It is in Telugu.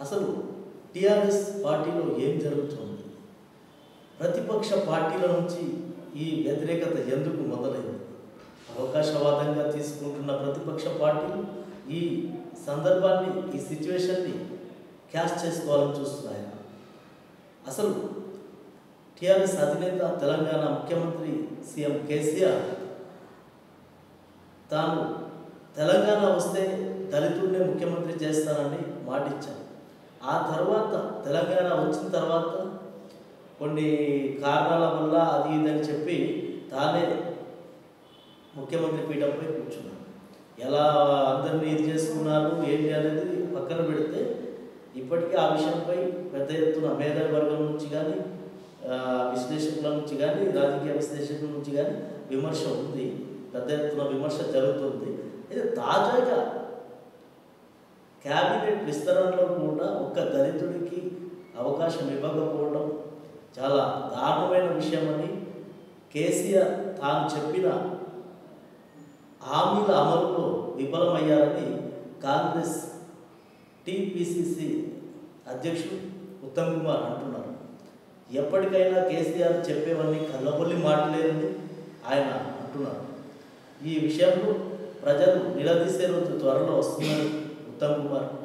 అసలు టిఆర్ఎస్ పార్టీలో ఏం జరుగుతుంది ప్రతిపక్ష పార్టీల నుంచి ఈ వ్యతిరేకత ఎందుకు మొదలైంది అవకాశవాదంగా తీసుకుంటున్న ప్రతిపక్ష పార్టీలు ఈ సందర్భాన్ని ఈ సిచ్యువేషన్ని క్యాష్ చేసుకోవాలని చూస్తున్నాయి అసలు టిఆర్ఎస్ అధినేత తెలంగాణ ముఖ్యమంత్రి సీఎం కేసీఆర్ తాను తెలంగాణ వస్తే దళితుడినే ముఖ్యమంత్రి చేస్తానని మాటిచ్చాను ఆ తర్వాత తెలంగాణ వచ్చిన తర్వాత కొన్ని కారణాల వల్ల అది ఇదని చెప్పి తానే ముఖ్యమంత్రి పీఠంపై కూర్చున్నాను ఎలా అందరినీ ఇది చేసుకున్నారు ఏంటి అనేది పక్కన పెడితే ఇప్పటికీ ఆ విషయంపై పెద్ద ఎత్తున మేధావి వర్గం నుంచి కానీ విశ్లేషకుల నుంచి కానీ రాజకీయ విశ్లేషకుల నుంచి కానీ విమర్శ ఉంది పెద్ద ఎత్తున విమర్శ జరుగుతుంది అయితే తాజాగా క్యాబినెట్ విస్తరణలో కూడా ఒక్క దళితుడికి అవకాశం ఇవ్వకపోవడం చాలా దారుణమైన విషయమని కేసీఆర్ తాను చెప్పిన హామీల అమలులో విఫలమయ్యారని కాంగ్రెస్ టీపీసీసీ అధ్యక్షుడు ఉత్తమ్ కుమార్ అంటున్నారు ఎప్పటికైనా కేసీఆర్ చెప్పేవన్నీ కళ్ళబొల్లి మాటలేదని ఆయన అంటున్నారు ఈ విషయంలో ప్రజలు నిలదీసే రోజు త్వరలో వస్తుందని ఉత్తమ్ కుమార్